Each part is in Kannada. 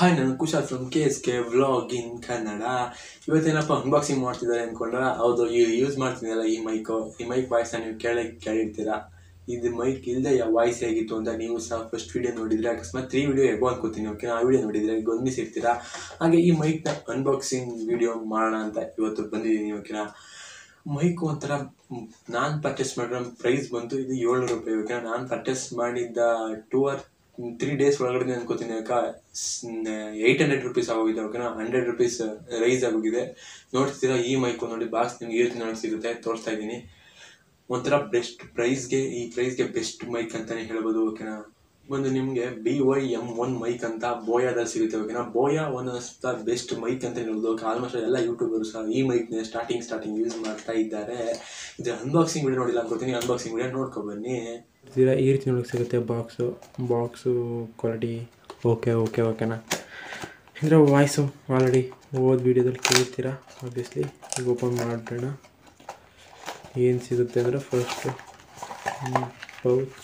ಹಾಯ್ ನಾನು Kushal from K S K vlog in Kannada ಇವತ್ತೇನಪ್ಪ ಅನ್ಬಾಕ್ಸಿಂಗ್ ಮಾಡ್ತಿದ್ದಾರೆ ಅಂದ್ಕೊಂಡ್ರೆ ಹೌದು ಈ ಯೂಸ್ ಮಾಡ್ತಿದ್ದಲ್ಲ ಈ ಮೈಕು ಈ ಮೈಕ್ ವಾಯ್ಸ್ನ ನೀವು ಕೇಳಿ ಕೇಳಿರ್ತೀರಾ ಇದು ಮೈಕ್ ಇಲ್ಲದೆ ವಾಯ್ಸ್ ಹೇಗಿತ್ತು ಅಂತ ನೀವು ಸಹ ಫಸ್ಟ್ ವಿಡಿಯೋ ನೋಡಿದರೆ ಅಕಸ್ಮಾತ್ ತ್ರೀ ವಿಡಿಯೋ ಎಗೋ ಅನ್ಕೋತೀನಿ ಓಕೆ ಆ ವಿಡಿಯೋ ನೋಡಿದರೆ ಗಮನಿಸಿರ್ತೀರಾ ಹಾಗೆ ಈ ಮೈಕ್ನ ಅನ್ಬಾಕ್ಸಿಂಗ್ ವಿಡಿಯೋ ಮಾಡೋಣ ಅಂತ ಇವತ್ತು ಬಂದಿದ್ದೀನಿ ಓಕೆನಾ ಮೈಕು ಒಂಥರ ನಾನು ಪರ್ಚೇಸ್ ಮಾಡಿರೋ ಪ್ರೈಸ್ ಬಂತು ಇದು ಏಳ್ನೂರು ರೂಪಾಯಿ ಓಕೆನಾ ನಾನು ಪರ್ಚೇಸ್ ಮಾಡಿದ್ದ ಟೂ ಆರ್ ತ್ರೀ ಡೇಸ್ ಒಳಗಡೆ ಅನ್ಕೋತೀನಿ ಯಾಕ ಏಯ್ಟ್ ಹಂಡ್ರೆಡ್ ರುಪೀಸ್ ಆಗೋಗಿದೆ ಓಕೆನಾ ಹಂಡ್ರೆಡ್ ರುಪೀಸ್ ರೈಸ್ ಆಗೋಗಿದೆ ನೋಡ್ತೀರಾ ಈ ಮೈಕು ನೋಡಿ ಬಾಕ್ಸ್ ನಿಮ್ಗೆ ಈ ರೀತಿ ನೋಡಿ ಸಿಗುತ್ತೆ ತೋರಿಸ್ತಾ ಇದ್ದೀನಿ ಒಂಥರ ಬೆಸ್ಟ್ ಪ್ರೈಸ್ಗೆ ಈ ಪ್ರೈಸ್ಗೆ ಬೆಸ್ಟ್ ಮೈಕ್ ಅಂತಾನೆ ಹೇಳ್ಬೋದು ಓಕೆನಾ ಒಂದು ನಿಮಗೆ B Y M one mic ಅಂತ ಬೋಯಾದಲ್ಲಿ ಸಿಗುತ್ತೆ ಓಕೆನಾ ಬೋಯಾ ಒನ್ ಬೆಸ್ಟ್ ಮೈಕ್ ಅಂತ ಹೇಳ್ಬೋದು ಆಲ್ಮೋಸ್ಟ್ ಎಲ್ಲ ಯೂಟ್ಯೂಬರು ಸಹ ಈ ಮೈಕ್ನ ಸ್ಟಾರ್ಟಿಂಗ್ ಸ್ಟಾರ್ಟಿಂಗ್ ಯೂಸ್ ಮಾಡ್ತಾ ಇದ್ದಾರೆ ಇದು ಅನ್ಬಾಕ್ಸಿಂಗ್ ವಿಡಿಯೋ ನೋಡಿಲ್ಲ ಅನ್ಕೋತೀನಿ ಅನ್ಬಾಕ್ಸಿಂಗ್ ವಿಡಿಯೋ ನೋಡ್ಕೊ ಬನ್ನಿ ತೀರಾ ಈ ರೀತಿ ನೋಡೋಕೆ ಸಿಗುತ್ತೆ box box quality okay okay ಓಕೆನಾ ಇದರ ವಾಯ್ಸು ಆಲ್ರೆಡಿ ಓದ್ ವೀಡಿಯೋದಲ್ಲಿ ಕೇಳ್ತೀರಾ ಆಬ್ವಿಯಸ್ಲಿ ಈಗ ಓಪನ್ ಮಾಡೋಣ ಏನು ಸಿಗುತ್ತೆ ಅಂದರೆ ಫಸ್ಟು ಪೌಚ್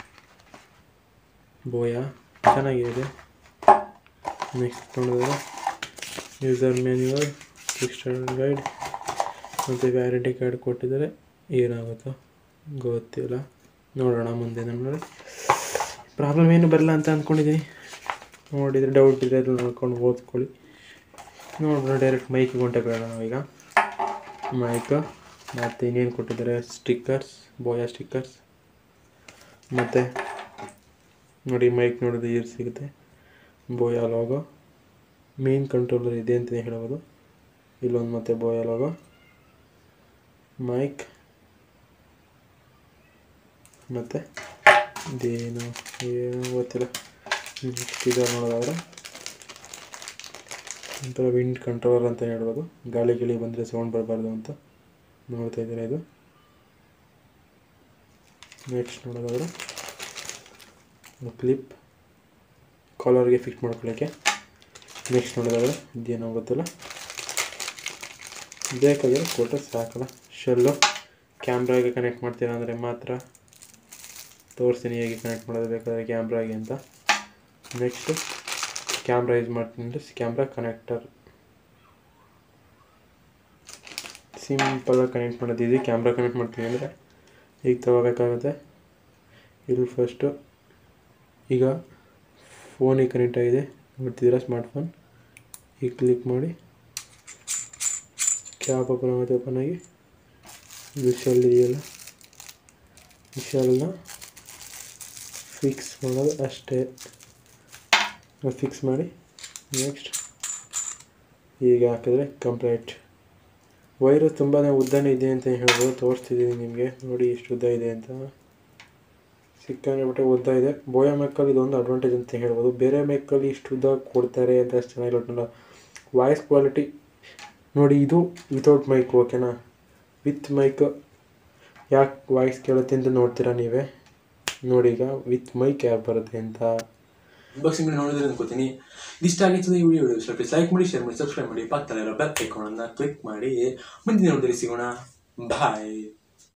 ಬೋಯಾ ಚೆನ್ನಾಗಿದೆ ನೆಕ್ಸ್ಟ್ ನೋಡಿದ್ರೆ ಯೂಸರ್ ಮ್ಯಾನ್ಯುವಲ್ ಸ್ಟಾರ್ಟ್ ಗೈಡ್ ಮತ್ತು ವ್ಯಾರಂಟಿ ಕಾರ್ಡ್ ಕೊಟ್ಟಿದ್ದಾರೆ ಏನಾಗುತ್ತೋ ಗೊತ್ತಿಲ್ಲ ನೋಡೋಣ ಮುಂದೆ ನೋಡಿ ಪ್ರಾಬ್ಲಮ್ ಏನು ಬರಲ್ಲ ಅಂತ ಅಂದ್ಕೊಂಡಿದ್ದೀನಿ ನೋಡಿದರೆ ಡೌಟ್ ಇದ್ದರೆ ಅದು ನೋಡ್ಕೊಂಡು ಓದ್ಕೊಳ್ಳಿ ನೋಡೋಣ ಡೈರೆಕ್ಟ್ ಮೈಕ್ ಹೊಂಟೆ ಬೇಡ ನಾವೀಗ ಮೈಕ್ ಮತ್ತು ಇನ್ನೇನು ಕೊಟ್ಟಿದ್ದಾರೆ ಸ್ಟಿಕ್ಕರ್ಸ್ ಬೋಯಾ ಸ್ಟಿಕ್ಕರ್ಸ್ ಮತ್ತು ನೋಡಿ ಮೈಕ್ ನೋಡಿದ್ರೆ ಇದು ಸಿಗುತ್ತೆ ಬೋಯಾ ಲೋಗೋ ಮೇನ್ ಕಂಟ್ರೋಲರ್ ಇದೆ ಅಂತಲೇ ಹೇಳ್ಬೋದು ಇಲ್ಲೊಂದು ಮತ್ತೆ ಬೋಯಾ ಲೋಗೋ ಮೈಕ್ ಮತ್ತು ಇದೇನು ಏನು ಗೊತ್ತಿಲ್ಲ ನೆಕ್ಸ್ಟ್ ಇದು ನೋಡೋದಾದ್ರೆ ಒಂಥರ ವಿಂಡ್ ಕಂಟ್ರೋಲರ್ ಅಂತ ಹೇಳ್ಬೋದು ಗಾಳಿ ಗಿಳಿ ಬಂದರೆ ಸೌಂಡ್ ಬರಬಾರ್ದು ಅಂತ ನೋಡ್ತಾ ಇದ್ದೀರಾ ಇದು ನೆಕ್ಸ್ಟ್ ನೋಡೋದಾದ್ರೆ ಕ್ಲಿಪ್ ಕಾಲರ್ಗೆ ಫಿಕ್ಸ್ ಮಾಡ್ಕೊಳ್ಳೋಕ್ಕೆ ನೆಕ್ಸ್ಟ್ ನೋಡೋದಾದ್ರೆ ಇದೇನೋ ಗೊತ್ತಿಲ್ಲ ಬೇಕಾಗಿರೋ ಫೋಟೋ ಸಾಕಲ್ಲ ಶೆಲ್ಲು ಕ್ಯಾಮ್ರಾಗೆ ಕನೆಕ್ಟ್ ಮಾಡ್ತೀರಾ ಅಂದರೆ ಮಾತ್ರ ತೋರಿಸ್ತೀನಿ ಹೇಗೆ ಕನೆಕ್ಟ್ ಮಾಡೋದು ಬೇಕಾದರೆ ಕ್ಯಾಮ್ರಾಗೆ ಅಂತ ನೆಕ್ಸ್ಟ್ ಕ್ಯಾಮ್ರಾ ಯೂಸ್ ಮಾಡ್ತೀನಿ ಅಂದರೆ ಕ್ಯಾಮ್ರಾ ಕನೆಕ್ಟರ್ ಸಿಂಪಲಾಗಿ ಕನೆಕ್ಟ್ ಮಾಡೋದಿದೆ ಕ್ಯಾಮ್ರಾ ಕನೆಕ್ಟ್ ಮಾಡ್ತೀನಿ ಅಂದರೆ ಈಗ ತಗೋಬೇಕಾಗುತ್ತೆ ಇಲ್ಲಿ ಫಸ್ಟು ಈಗ ಫೋನಿಗೆ ಕನೆಕ್ಟ್ ಆಗಿದೆ ನೋಡ್ತಿದ್ದೀರಾ ಸ್ಮಾರ್ಟ್ಫೋನ್ ಈಗ ಕ್ಲಿಕ್ ಮಾಡಿ ಕ್ಯಾಪ್ ಓಪನ್ ಆಗುತ್ತೆ ಓಪನ್ ಆಗಿ ಇದು ಶೆಲ್ ಇದೆಯಲ್ಲ ಈ ಶೆಲ್ನ ಫಿಕ್ಸ್ ಮಾಡೋದು ಅಷ್ಟೇ ಫಿಕ್ಸ್ ಮಾಡಿ ನೆಕ್ಸ್ಟ್ ಈಗ ಹಾಕಿದ್ರೆ ಕಂಪ್ಲೀಟ್ ವೈರು ತುಂಬಾ ಉದ್ದನೇ ಇದೆ ಅಂತ ಹೇಳ್ಬೋದು ತೋರಿಸ್ತಿದ್ದೀನಿ ನಿಮಗೆ ನೋಡಿ ಎಷ್ಟು ಉದ್ದ ಇದೆ ಅಂತ ಸಿಕ್ಕಾಬಿಟ್ಟೆ ಉದ್ದ ಇದೆ ಬೋಯಾ ಮೇಕಲ್ಲಿ ಇದೊಂದು ಅಡ್ವಾಂಟೇಜ್ ಅಂತ ಹೇಳ್ಬೋದು ಬೇರೆ ಮೇಕಲ್ಲಿ ಇಷ್ಟು ಉದ್ದ ಕೊಡ್ತಾರೆ ಅಂತ ಅಷ್ಟು ಚೆನ್ನಾಗಿಲ್ಲ ವಾಯ್ಸ್ ಕ್ವಾಲಿಟಿ ನೋಡಿ ಇದು ವಿತೌಟ್ ಮೈಕ್ ಓಕೆನಾ ವಿತ್ ಮೈಕ್ ಯಾಕೆ ವಾಯ್ಸ್ ಕೇಳುತ್ತೆ ಅಂತ ನೋಡ್ತೀರಾ ನೀವೇ ನೋಡಿ ಈಗ ವಿತ್ ಮೈಕ್ ಯಾಕೆ ಬರುತ್ತೆ ಅಂತ ಅನ್ಬಾಕ್ಸಿಂಗ್ ವಿಡಿಯೋ ನೋಡಿದ್ರೆ ಅನ್ಕೋತೀನಿ ಇಷ್ಟ ಆಗಿತ್ತು ಈ ವಿಡಿಯೋ ಇಷ್ಟ ಪ್ಲೀಸ್ ಲೈಕ್ ಮಾಡಿ ಶೇರ್ ಮಾಡಿ ಸಬ್ಸ್ಕ್ರೈಬ್ ಮಾಡಿ ಪಕ್ಕದಲ್ಲಿರೋ ಬೆಲ್ ಐಕಾನನ್ನು ಕ್ಲಿಕ್ ಮಾಡಿ ಮುಂದಿನ ವಿಡಿಯೋದಲ್ಲಿ ಸಿಗೋಣ ಬಾಯ್